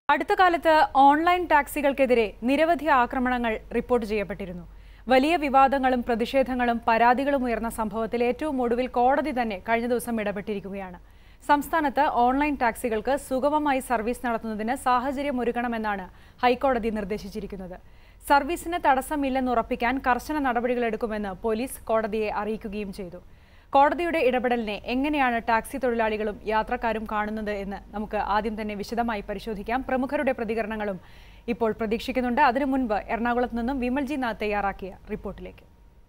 അടുത്ത കാലത്ത് ഓൺലൈൻ ടാക്സികൾക്കെതിരെ നിരവധി ആക്രമണങ്ങൾ റിപ്പോർട്ട് ചെയ്യപ്പെട്ടിരുന്നു വലിയ വിവാദങ്ങളും പ്രതിഷേധങ്ങളും പരാതികളും ഉയർന്ന സംഭവത്തിൽ ഏറ്റവും ഒടുവിൽ കോടതി തന്നെ കഴിഞ്ഞ ദിവസം ഇടപെട്ടിരിക്കുകയാണ് സംസ്ഥാനത്ത് ഓൺലൈൻ ടാക്സികൾക്ക് സുഗമമായി സർവീസ് നടത്തുന്നതിന് സാഹചര്യം ഒരുക്കണമെന്നാണ് ഹൈക്കോടതി നിർദ്ദേശിച്ചിരിക്കുന്നത് സർവീസിന് തടസ്സമില്ലെന്ന് ഉറപ്പിക്കാൻ കർശന നടപടികളെടുക്കുമെന്ന് പോലീസ് കോടതിയെ അറിയിക്കുകയും ചെയ്തു കോടതിയുടെ ഇടപെടലിനെ എങ്ങനെയാണ് ടാക്സി തൊഴിലാളികളും യാത്രക്കാരും കാണുന്നത് എന്ന് നമുക്ക് ആദ്യം തന്നെ വിശദമായി പരിശോധിക്കാം പ്രമുഖരുടെ പ്രതികരണങ്ങളും ഇപ്പോൾ പ്രതീക്ഷിക്കുന്നുണ്ട് അതിനു മുൻപ് എറണാകുളത്ത് നിന്നും വിമൽജി നാഥ് തയ്യാറാക്കിയ റിപ്പോർട്ടിലേക്ക്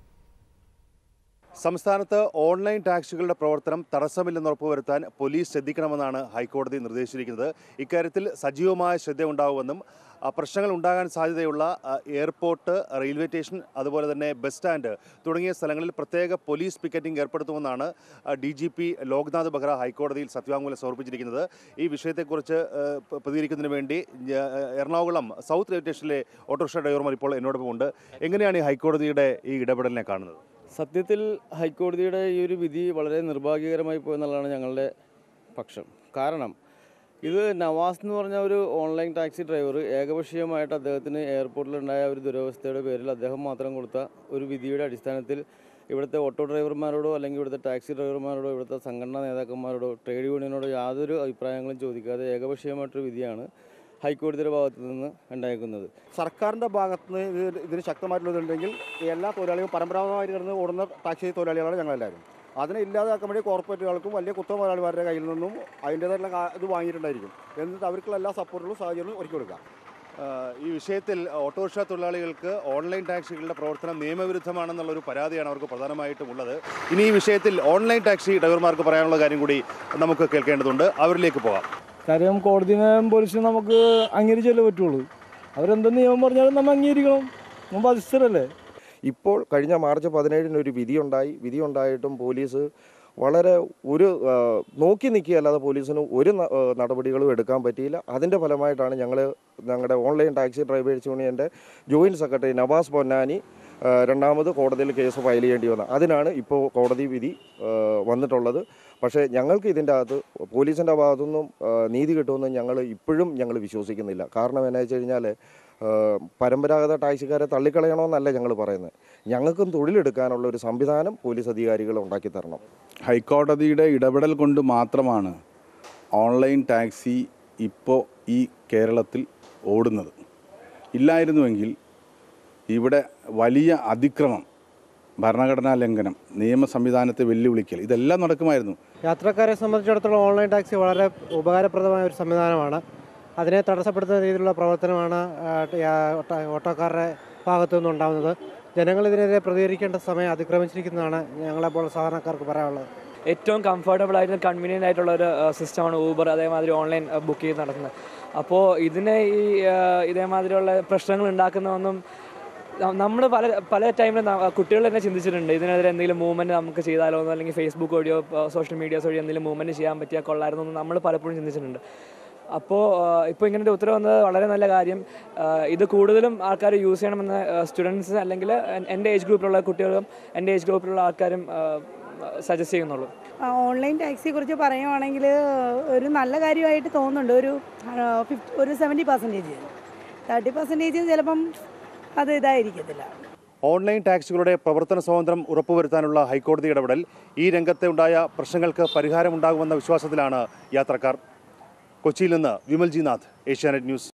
സംസ്ഥാനത്ത് ഓൺലൈൻ ടാക്സികളുടെ പ്രവർത്തനം തടസ്സമില്ലെന്ന് ഉറപ്പുവരുത്താൻ പോലീസ് ശ്രദ്ധിക്കണമെന്നാണ് ഹൈക്കോടതി നിർദ്ദേശിച്ചിരിക്കുന്നത് ഇക്കാര്യത്തിൽ സജീവമായ ശ്രദ്ധയുണ്ടാവുമെന്നും ആ, പ്രശ്നങ്ങൾ ഉണ്ടാകാൻ സാധ്യതയുള്ള ആ, എയർപോർട്ട് റെയിൽവേ സ്റ്റേഷൻ അതുപോലെ തന്നെ ബസ് സ്റ്റാൻഡ് തുടങ്ങിയ സ്ഥലങ്ങളിൽ പ്രത്യേക പോലീസ് പിക്കറ്റിംഗ് ഏർപ്പെടുത്തുമെന്നാണ് D G P Loknath Behera ഹൈക്കോടതിയിൽ സത്യവാങ്മൂലം സമർപ്പിച്ചിരിക്കുന്നത് ഈ വിഷയത്തെക്കുറിച്ച് ആ, പ- പ്രതികരിക്കുന്നതിന് വേണ്ടി ഞാ- എറണാകുളം സൗത്ത് റെയിൽവേ സ്റ്റേഷനിലെ ഓട്ടോറിക്ഷ ഡ്രൈവർമാർ ഇപ്പോൾ എന്നോടൊപ്പം ഉണ്ട് എങ്ങനെയാണ് ഈ ഹൈക്കോടതിയുടെ ഈ ഇടപെടലിനെ കാണുന്നത് സത്യത്തിൽ ഹൈക്കോടതിയുടെ ഈ ഒരു വിധി വളരെ നിർഭാഗ്യകരമായി പോയെന്നുള്ളതാണ് ഞങ്ങളുടെ പക്ഷം കാരണം ഇത് നവാസ് എന്ന് പറഞ്ഞ ഒരു ഓൺലൈൻ ടാക്സി ഡ്രൈവർ ഏകപക്ഷീയമായിട്ട് അദ്ദേഹത്തിന് എയർപോർട്ടിലുണ്ടായ ഒരു ദുരവസ്ഥയുടെ പേരിൽ അദ്ദേഹം മാത്രം കൊടുത്ത ഒരു വിധിയുടെ അടിസ്ഥാനത്തിൽ ഇവിടുത്തെ ഓട്ടോ ഡ്രൈവർമാരോടോ അല്ലെങ്കിൽ ഇവിടുത്തെ ടാക്സി ഡ്രൈവർമാരോടോ ഇവിടുത്തെ സംഘടനാ നേതാക്കന്മാരോടോ ട്രേഡ് യൂണിയനോടോ യാതൊരു അഭിപ്രായങ്ങളും ചോദിക്കാതെ ഏകപക്ഷീയമായിട്ടൊരു വിധിയാണ് ഹൈക്കോടതിയുടെ ഭാഗത്തു നിന്ന് ഉണ്ടായിരിക്കുന്നത് സർക്കാരിൻ്റെ ഭാഗത്ത് നിന്ന് ഇത് ഇതിന് ശക്തമായിട്ടുള്ളതുണ്ടെങ്കിൽ എല്ലാ തൊഴിലാളികളും പരമ്പരാഗതമായി കിടന്ന് ഓടുന്ന ടാക്സി തൊഴിലാളികളാണ് ഞങ്ങളെല്ലാവരും അതിനെ ഇല്ലാതാക്കാൻ വേണ്ടി കോർപ്പറേറ്റുകൾക്കും വലിയ കുത്ത മുതലാളിമാരുടെ കയ്യിൽ നിന്നും അതിൻ്റേതായിട്ടുള്ള കാ- ഇത് വാങ്ങിയിട്ടുണ്ടായിരിക്കും എന്നിട്ട് അവർക്കുള്ള എല്ലാ സപ്പോർട്ടുകളും സാഹചര്യങ്ങളും ഒരുക്കി കൊടുക്കുക ആഹ് ഈ വിഷയത്തിൽ ഓട്ടോറിക്ഷ തൊഴിലാളികൾക്ക് ഓൺലൈൻ ടാക്സികളുടെ പ്രവർത്തനം നിയമവിരുദ്ധമാണെന്നുള്ള ഒരു പരാതിയാണ് അവർക്ക് പ്രധാനമായിട്ടും ഉള്ളത് ഇനി ഈ വിഷയത്തിൽ ഓൺലൈൻ ടാക്സി ഡ്രൈവർമാർക്ക് പറയാനുള്ള കാര്യം കൂടി നമുക്ക് കേൾക്കേണ്ടതുണ്ട് അവരിലേക്ക് പോകാം കാര്യം കോടതി നിയമം പോലീസ് നമുക്ക് അംഗീകരിച്ചല്ലേ പറ്റുള്ളൂ അവരെന്ത് നിയമം പറഞ്ഞാലും നമ്മൾ അംഗീകരിക്കണം നമ്മൾ ബാധിച്ചതല്ലേ ഇപ്പോൾ കഴിഞ്ഞ മാർച്ച് പതിനേഴിന് ഒരു വിധിയുണ്ടായി വിധിയുണ്ടായിട്ടും പോലീസ് വളരെ ഒരു ആ, നോക്കി നിൽക്കുകയല്ലാതെ പോലീസിന് ഒരു ന- ആ, നടപടികളും എടുക്കാൻ പറ്റിയില്ല അതിൻ്റെ ഫലമായിട്ടാണ് ഞങ്ങൾ ഞങ്ങളുടെ ഓൺലൈൻ ടാക്സി ഡ്രൈവേഴ്സ് യൂണിയൻ്റെ ജോയിൻറ്റ് സെക്രട്ടറി നവാസ് പൊന്നാനി ആ, രണ്ടാമത് കോടതിയിൽ കേസ് ഫയൽ ചെയ്യേണ്ടി വന്നത് അതിനാണ് ഇപ്പോൾ കോടതി വിധി ആ, വന്നിട്ടുള്ളത് പക്ഷേ ഞങ്ങൾക്ക് ഇതിൻ്റെ അകത്ത് പോലീസിൻ്റെ ഭാഗത്തുനിന്നും ആ, നീതി കിട്ടുമെന്ന് ഞങ്ങൾ ഇപ്പോഴും ഞങ്ങൾ വിശ്വസിക്കുന്നില്ല കാരണം എന്നാ വെച്ച് കഴിഞ്ഞാൽ ഏഹ് പരമ്പരാഗത ടാക്സിക്കാരെ തള്ളിക്കളയണമെന്നല്ല ഞങ്ങൾ പറയുന്നത് ഞങ്ങൾക്കും തൊഴിലെടുക്കാനുള്ള ഒരു സംവിധാനം പോലീസ് അധികാരികൾ ഉണ്ടാക്കി തരണം ഹൈക്കോടതിയുടെ ഇടപെടൽ കൊണ്ട് മാത്രമാണ് ഓൺലൈൻ ടാക്സി ഇപ്പോൾ ഈ കേരളത്തിൽ ഓടുന്നത് ഇല്ലായിരുന്നുവെങ്കിൽ ഇവിടെ വലിയ അതിക്രമം ഭരണഘടനാ ലംഘനം നിയമ സംവിധാനത്തെ വെല്ലുവിളിക്കൽ ഇതെല്ലാം നടക്കുമായിരുന്നു യാത്രക്കാരെ സംബന്ധിച്ചിടത്തോളം ഓൺലൈൻ ടാക്സി വളരെ ഉപകാരപ്രദമായ ഒരു സംവിധാനമാണ് അതിനെ തടസ്സപ്പെടുത്തുന്ന രീതിയിലുള്ള പ്രവർത്തനമാണ് ആ, ട- യാ- ഓട്ട- ഓട്ടോക്കാരുടെ ഭാഗത്തു നിന്നുണ്ടാകുന്നത് ജനങ്ങൾ ഇതിനെതിരെ പ്രതികരിക്കേണ്ട സമയം അതിക്രമിച്ചിരിക്കുന്നതാണ് ഞങ്ങളെപ്പോലുള്ള സാധാരണക്കാർക്ക് പറയാനുള്ളത് ഏറ്റവും കംഫർട്ടബിൾ ആയിട്ട് കൺവീനിയൻ്റ് ആയിട്ടുള്ള ഒരു സിസ്റ്റമാണ് ഊബർ അതേമാതിരി ഓൺലൈൻ ബുക്ക് ചെയ്ത് നടത്തുന്നത് അപ്പോൾ ഇതിനെ ഈ ആ, ഇതേമാതിരിയുള്ള പ്രശ്നങ്ങൾ ഉണ്ടാക്കുന്നതൊന്നും നമ്മൾ പല പല ടൈമിൽ കുട്ടികൾ തന്നെ ചിന്തിച്ചിട്ടുണ്ട് ഇതിനെതിരെ എന്തെങ്കിലും മൂവ്മെൻറ്റ് നമുക്ക് ചെയ്താലോ എന്നോ അല്ലെങ്കിൽ ഫേസ്ബുക്ക് വഴിയോ സോഷ്യൽ മീഡിയാസ് വഴി എന്തെങ്കിലും മൂവ്മെൻറ്റ് ചെയ്യാൻ പറ്റിയാൽ കൊള്ളായിരുന്നു എന്ന് നമ്മൾ പലപ്പോഴും ചിന്തിച്ചിട്ടുണ്ട് അപ്പോൾ ഇപ്പോൾ ഇങ്ങനെ ഒരു ഉത്തരവ് വന്നത് വളരെ നല്ല കാര്യം ആ, ഇത് കൂടുതലും ആൾക്കാർ യൂസ് ചെയ്യണമെന്ന് സ്റ്റുഡൻസ് അല്ലെങ്കിൽ എൻ- എൻ്റെ ഏജ് ഗ്രൂപ്പിലുള്ള കുട്ടികളും എൻ്റെ ഏജ് ഗ്രൂപ്പിലുള്ള ആൾക്കാരും സജസ്റ്റ് ചെയ്യുന്നുള്ളൂ ആ, ഓൺലൈൻ ടാക്സിയെ കുറിച്ച് പറയുവാണെങ്കിൽ ഒരു നല്ല കാര്യമായിട്ട് തോന്നുന്നുണ്ട് ഒരു ആ, ഫിഫ്റ്റി ഒരു സെവൻറ്റി പെർസെൻറ്റേജ് തേർട്ടി പെർസെൻറ്റേജ് ചിലപ്പം അത് ഇതായിരിക്കത്തില്ല ഓൺലൈൻ ടാക്സികളുടെ പ്രവർത്തന സ്വാതന്ത്ര്യം ഉറപ്പുവരുത്താനുള്ള ഹൈക്കോടതി ഇടപെടൽ ഈ രംഗത്തെ ഉണ്ടായ പ്രശ്നങ്ങൾക്ക് പരിഹാരമുണ്ടാകുമെന്ന വിശ്വാസത്തിലാണ് യാത്രക്കാർ കൊച്ചിയിൽ നിന്ന് വിമൽജി നാഥ് ഏഷ്യാനെറ്റ് ന്യൂസ്